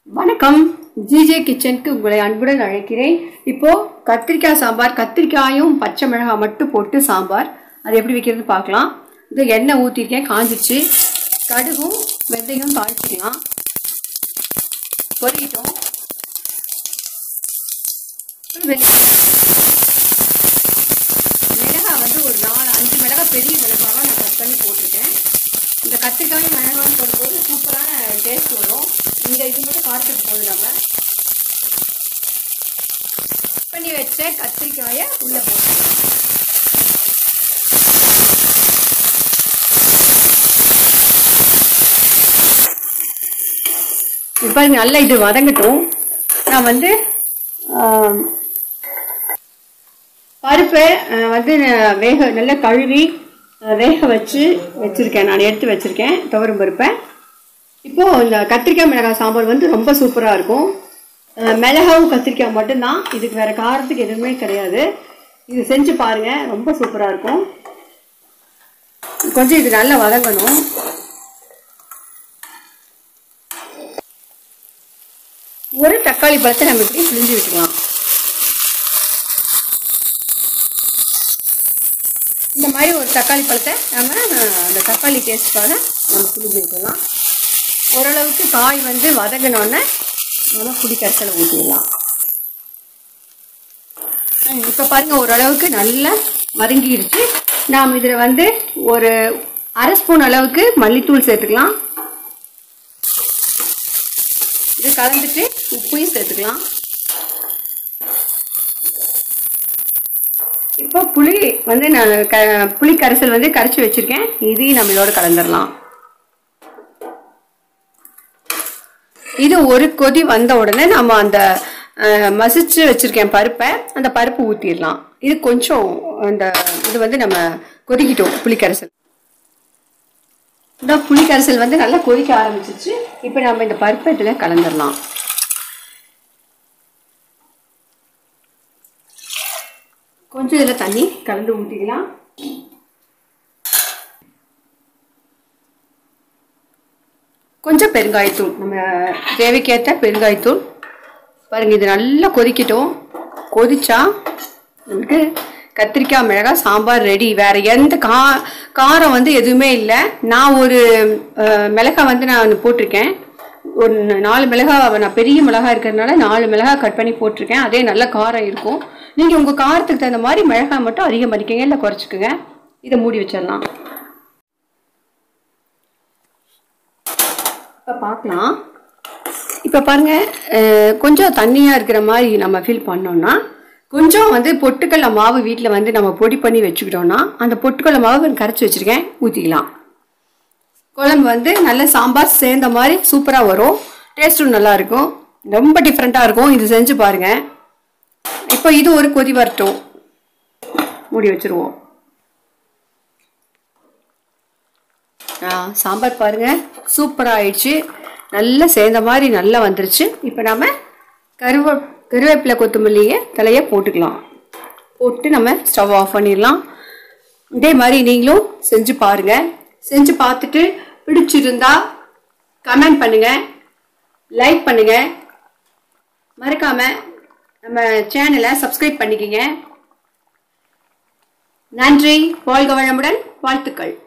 வணக்கம் ஜிஜே கிச்சனுக்கு உங்களை அன்புடன் அழைக்கிறேன் இப்போ கத்திரிக்காய் சாம்பார் கத்திரிக்காயும் பச்சை மிளகாய் மட்டும் போட்டு சாம்பார் அது எப்படி வைக்கிறது பார்க்கலாம் இது எண்ணெய் ஊற்றிருக்கேன் காஞ்சிச்சு கடுகும் வெந்தயம் தாளிச்சிக்கலாம் பொரிக்கிட்டோம் வெந்தயம். மிளகாய் வந்து ஒரு நாலு அஞ்சு மிளகாய் பெரிய மிளகாவை நான் கட் பண்ணி போட்டிருக்கேன் இந்த கத்திரிக்காயும் மிளகாயும் போடும்போது சூப்பரான டேஸ்ட் வரும் இந்த இது மட்டும் காரத்துக்கு போது நம்ம கட் பண்ணி வச்ச கத்திரிக்காயை உள்ளே போட்டுக்கலாம் இப்போ நல்லா இது வதங்கட்டும் நான் வந்து ஆம், பருப்பை அஹ், வந்து நான் வேக நல்லா கழுவி அஹ், வேக வச்சு வச்சுருக்கேன் நான் எடுத்து வச்சுருக்கேன் துவரம் பருப்பை இப்போது இந்த கத்திரிக்காய் மிளகாய் சாம்பார் வந்து ரொம்ப சூப்பராக இருக்கும் அஹ், மிளகாவும் கத்திரிக்காய் மட்டும்தான் இதுக்கு வேறு காரத்துக்கு எதுவுமே கிடையாது இது செஞ்சு பாருங்கள் ரொம்ப சூப்பராக இருக்கும் கொஞ்சம் இது நல்லா வதங்கணும் ஒரு தக்காளி பழத்தை நம்ம இப்படி புளிஞ்சு விட்டுக்கலாம் இந்த மாதிரி ஒரு தக்காளி பழத்தை நம்ம அஹ், அந்த தக்காளி டேஸ்ட்டுக்காக நம்ம புளிஞ்சு வைக்கலாம் ஓரளவுக்கு காய் வந்து வதங்கினோடனே நம்ம புளி கரைசலை ஊற்றிடலாம் இப்போ பாருங்க ஓரளவுக்கு நல்லா வதங்கிடுச்சு நாம் இதில் வந்து ஒரு அரை ஸ்பூன் அளவுக்கு மல்லித்தூள் சேர்த்துக்கலாம் இது கலந்துட்டு உப்பையும் சேர்த்துக்கலாம் இப்போ புளி வந்து நான் க புளி கரைசல் வந்து கரைச்சி வச்சிருக்கேன் இதையும் நம்ம இதோட கலந்துடலாம் இது ஒரு கொதி வந்த உடனே நம்ம அந்த அஹ், மசிச்சு வச்சிருக்கேன் பருப்பை அந்த பருப்பு ஊற்றிடலாம் இது கொஞ்சம் அந்த இது வந்து நம்ம கொதிக்கிட்டோம் புளி கரைசல் இந்த புளி கரைசல் வந்து நல்லா கொதிக்க ஆரம்பிச்சிச்சு இப்போ நம்ம இந்த பருப்பை இதில் கலந்துடலாம் கொஞ்சம் இதில் தண்ணி கலந்து ஊற்றிக்கலாம் கொஞ்சம் பெருங்காயத்தூள் நம்ம தேவைக்கேற்ற பெருங்காயத்தூள் பாருங்கள் இது நல்லா கொதிக்கட்டும் கொதிச்சா நமக்கு கத்திரிக்காய் மிளகாய் சாம்பார் ரெடி வேறு எந்த கா காரம் வந்து எதுவுமே இல்லை நான் ஒரு அஹ், மிளகாய் வந்து நான் போட்டிருக்கேன் ஒரு நாலு மிளகாய் நான் பெரிய மிளகாய் இருக்கிறதுனால நாலு மிளகாய் கட் பண்ணி போட்டிருக்கேன் அதே நல்ல காரம் இருக்கும் நீங்கள் உங்கள் காரத்துக்கு தகுந்த மாதிரி மிளகாய் மட்டும் அதிகம் பண்ணிக்கங்க இல்லை குறைச்சிக்கோங்க இதை மூடி வச்சிடலாம் இப்போ பார்க்கலாம் இப்போ பாருங்க அஹ், கொஞ்சம் தண்ணியாக இருக்கிற மாதிரி நம்ம ஃபீல் பண்ணோம்னா கொஞ்சம் வந்து பொட்டுக்கடலை மாவு வீட்டில் வந்து நம்ம பொடி பண்ணி வச்சுக்கிட்டோம்னா அந்த பொட்டுக்கடலை மாவு கரைச்சி வச்சுருக்கேன் ஊற்றிக்கலாம் குழம்பு வந்து நல்ல சாம்பார் சேர்ந்த மாதிரி சூப்பராக வரும் டேஸ்ட்டும் நல்லா இருக்கும் ரொம்ப டிஃப்ரெண்ட்டாக இருக்கும் இது செஞ்சு பாருங்க இப்போ இது ஒரு கொதி வரட்டும் மூடி வச்சுருவோம் ஆ சாம்பார் பாருங்க சூப்பராக ஆயிடுச்சு நல்லா சேர்ந்த மாதிரி நல்லா வந்துருச்சு இப்போ நம்ம கருவ கருவேப்பிலை கொத்தமல்லியை தலையை போட்டுக்கலாம் போட்டு நம்ம ஸ்டவ் ஆஃப் பண்ணிடலாம் இதே மாதிரி நீங்களும் செஞ்சு பாருங்க செஞ்சு பார்த்துட்டு பிடிச்சிருந்தா கமெண்ட் பண்ணுங்க லைக் பண்ணுங்க மறக்காம நம்ம சேனலை சப்ஸ்கிரைப் பண்ணிக்கங்க நன்றி வாழ்க வளமுடன் வாழ்த்துக்கள்